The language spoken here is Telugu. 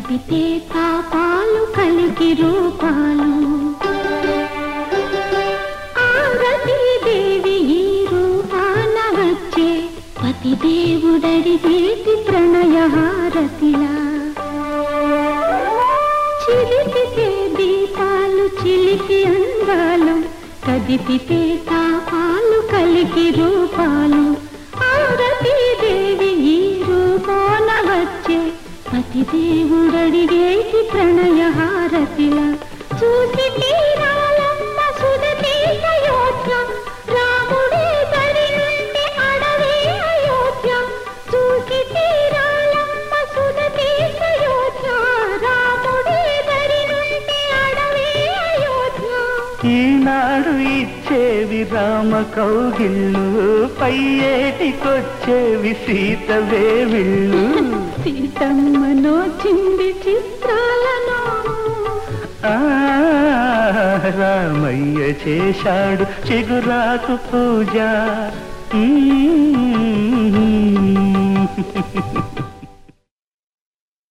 కదిపితే తాపాలు కలిగి రూపాలు ఆరతి దేవి ఈ రూపాన వచ్చే పతి దేవుడడిగేటి ప్రణయ హారతిలా చిలిపితే దీపాలు చిలికి అందాలు కదిపితే తాపాలు కలిగి రూపాలు ఆరతి దేవి ఈ రూపాన వచ్చే పతి దేవుడడిగేటి ప్రణయ హారతిలా చూసి తీరాలమ్మ సుదతి అయోధ్య రాముడే దరి నుండి అడవి అయోధ్య చూసి తీరాలమ్మ సుదతి అయోధ్య రాముడే దరి నుండి అడవి అయోధ్య ఈనాడు ఇచ్చేవి రామ కౌగిళ్ళు పై ఏటికొచ్చేవి సీతవే విళ్ళు సీతమ్మ నోచింది చిత్రాలను ఆ, రామయ్య చేశాడు చిగురాకు పూజ మ్మ్.